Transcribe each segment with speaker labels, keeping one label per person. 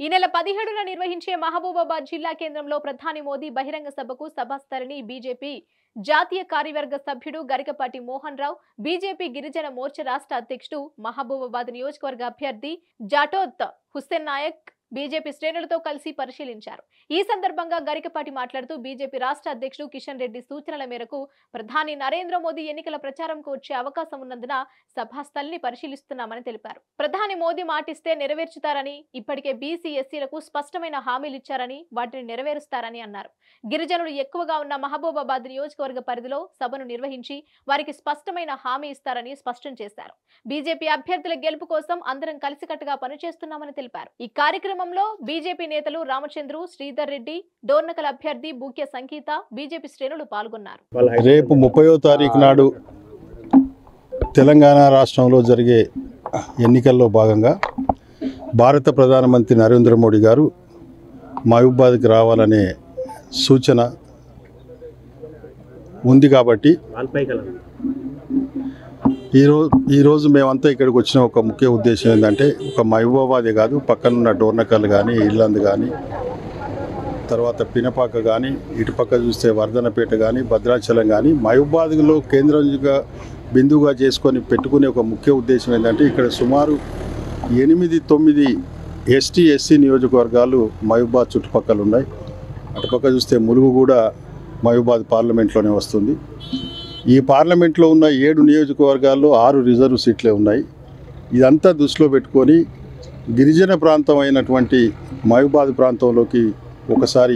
Speaker 1: ఈ నెల పదిహేడున నిర్వహించే మహబూబాబాద్ జిల్లా కేంద్రంలో ప్రధాని మోదీ బహిరంగ సభకు సభాస్థలిని బీజేపీ జాతీయ కార్యవర్గ సభ్యుడు గరికపాటి మోహన్ రావు బీజేపీ గిరిజన మోర్చా రాష్ట్ర అధ్యక్షుడు మహబూబాబాద్ నియోజకవర్గ అభ్యర్థి జాటోత్ హుస్సేన్ నాయక్ బీజేపీ శ్రేణులతో కలిసి పరిశీలించారు ఈ సందర్భంగా గరికపాటి మాట్లాడుతూ బీజేపీ రాష్ట్ర అధ్యక్షుడు కిషన్ రెడ్డి సూచనల మేరకు ప్రధాని నరేంద్ర మోదీ ఎన్నికల ప్రచారంకు వచ్చే అవకాశం ఉన్నందున సభాస్థలిని పరిశీలిస్తున్నామని తెలిపారు ప్రధాని మోదీ మాటిస్తే నెరవేర్చుతారని ఇప్పటికే బీసీ ఎస్సీలకు స్పష్టమైన హామీలు ఇచ్చారని వాటిని నెరవేరుస్తారని అన్నారు గిరిజనులు ఎక్కువగా ఉన్న మహబూబాబాద్ నియోజకవర్గ పరిధిలో సభను నిర్వహించి వారికి స్పష్టమైన హామీ ఇస్తారని స్పష్టం చేశారు బీజేపీ అభ్యర్థుల గెలుపు కోసం అందరం కలిసికట్టుగా పనిచేస్తున్నామని తెలిపారు ఈ కార్యక్రమంలో బీజేపీ నేతలు రామచంద్రు శ్రీధర్ రెడ్డి డోర్నకల్ అభ్యర్థి బూక్య సంగీత బీజేపీ శ్రేణులు పాల్గొన్నారు
Speaker 2: రేపు ముప్పయో తారీఖు నాడు తెలంగాణ రాష్ట్రంలో జరిగే ఎన్నికల్లో భాగంగా భారత ప్రధానమంత్రి నరేంద్ర మోడీ గారు మహబూబాద్కి రావాలనే సూచన ఉంది కాబట్టి ఈరోజు ఈరోజు మేమంతా ఇక్కడికి వచ్చిన ఒక ముఖ్య ఉద్దేశం ఏంటంటే ఒక మహబూబాబాదే కాదు పక్కనున్న డోర్నకల్ కానీ ఇల్లందు కానీ తర్వాత పినపాక కానీ ఇటుపక్క చూస్తే వర్ధనపేట కానీ భద్రాచలం కానీ మహబూబాద్లో కేంద్రంగా బిందువుగా చేసుకొని పెట్టుకునే ఒక ముఖ్య ఉద్దేశం ఏంటంటే ఇక్కడ సుమారు ఎనిమిది తొమ్మిది ఎస్టీ ఎస్సీ నియోజకవర్గాలు మహబూబాద్ చుట్టుపక్కల ఉన్నాయి అటుపక్క చూస్తే ములుగు కూడా మహబూబాద్ పార్లమెంట్లోనే వస్తుంది ఈ పార్లమెంట్లో ఉన్న ఏడు నియోజకవర్గాల్లో ఆరు రిజర్వ్ సీట్లే ఉన్నాయి ఇదంతా దృష్టిలో పెట్టుకొని గిరిజన ప్రాంతం అయినటువంటి మహబూబాద్ ప్రాంతంలోకి ఒకసారి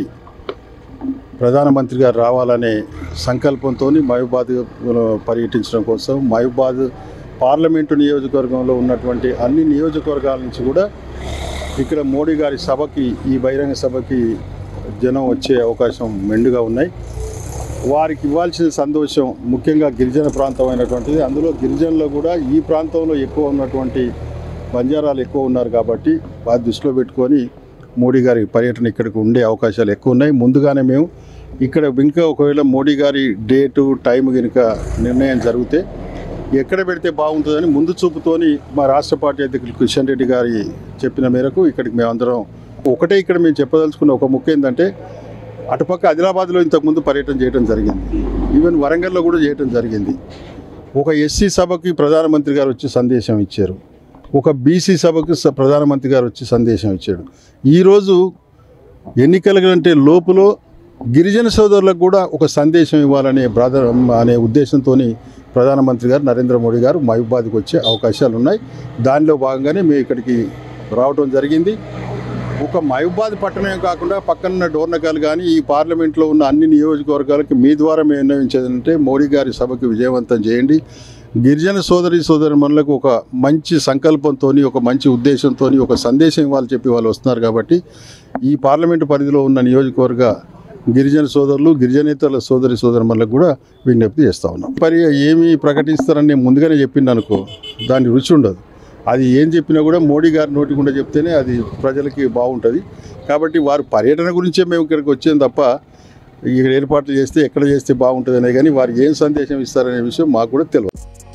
Speaker 2: ప్రధానమంత్రి గారు రావాలనే సంకల్పంతో మహబూబాద్ పర్యటించడం కోసం మహబూబాద్ పార్లమెంటు నియోజకవర్గంలో ఉన్నటువంటి అన్ని నియోజకవర్గాల నుంచి కూడా ఇక్కడ మోడీ గారి సభకి ఈ బహిరంగ సభకి జనం వచ్చే అవకాశం మెండుగా ఉన్నాయి వారికి ఇవ్వాల్సిన సంతోషం ముఖ్యంగా గిరిజన ప్రాంతం అయినటువంటిది అందులో గిరిజనులు కూడా ఈ ప్రాంతంలో ఎక్కువ ఉన్నటువంటి బంజారాలు ఎక్కువ ఉన్నారు కాబట్టి వారి దృష్టిలో పెట్టుకొని మోడీ గారి పర్యటన ఇక్కడికి ఉండే అవకాశాలు ఎక్కువ ఉన్నాయి ముందుగానే మేము ఇక్కడ ఇంకా ఒకవేళ మోడీ గారి డేటు టైం కనుక నిర్ణయం జరిగితే ఎక్కడ పెడితే బాగుంటుందని ముందు చూపుతోని మా రాష్ట్ర పార్టీ అధ్యక్షులు కిషన్ రెడ్డి గారి చెప్పిన మేరకు ఇక్కడికి మేమందరం ఒకటే ఇక్కడ మేము చెప్పదలుచుకున్న ఒక ముఖ్యం ఏంటంటే అటుపక్క ఆదిలాబాద్లో ఇంతకుముందు పర్యటన చేయడం జరిగింది ఈవెన్ వరంగల్లో కూడా చేయడం జరిగింది ఒక ఎస్సీ సభకి ప్రధానమంత్రి గారు వచ్చి సందేశం ఇచ్చారు ఒక బీసీ సభకు స- ప్రధానమంత్రి గారు వచ్చి సందేశం ఇచ్చాడు ఈరోజు ఎన్నికల కంటే లోపులో గిరిజన సోదరులకు కూడా ఒక సందేశం ఇవ్వాలనే బ్రాద అనే ఉద్దేశంతో ప్రధానమంత్రి గారు నరేంద్ర మోడీ గారు మహబూబాద్కి వచ్చే అవకాశాలు ఉన్నాయి దానిలో భాగంగానే మేము ఇక్కడికి రావడం జరిగింది ఒక మహబూబాద్ పట్టణమే కాకుండా పక్కనున్న డోర్నకాలు కానీ ఈ పార్లమెంట్లో ఉన్న అన్ని నియోజకవర్గాలకి మీ ద్వారా మేము నిర్ణయించేదంటే మోడీ గారి సభకి విజయవంతం చేయండి గిరిజన సోదరి సోదరి మనలకు ఒక మంచి సంకల్పంతో ఒక మంచి ఉద్దేశంతో ఒక సందేశం ఇవ్వాలి చెప్పి వాళ్ళు వస్తున్నారు కాబట్టి ఈ పార్లమెంటు పరిధిలో ఉన్న నియోజకవర్గ గిరిజన సోదరులు గిరిజనేతల సోదరి సోదరులకు కూడా విజ్ఞప్తి చేస్తా ఉన్నాం మరి ఏమి ప్రకటిస్తారని నేను ముందుగానే చెప్పింది అనుకో దాని రుచి ఉండదు అది ఏం చెప్పినా కూడా మోడీ గారి నోటి గుండా చెప్తేనే అది ప్రజలకి బాగుంటుంది కాబట్టి వారు పర్యటన గురించే మేము ఇక్కడికి వచ్చేది తప్ప ఇక్కడ ఏర్పాట్లు చేస్తే ఎక్కడ చేస్తే బాగుంటుంది అనే కానీ వారు ఏం సందేశం ఇస్తారనే విషయం మాకు కూడా తెలియదు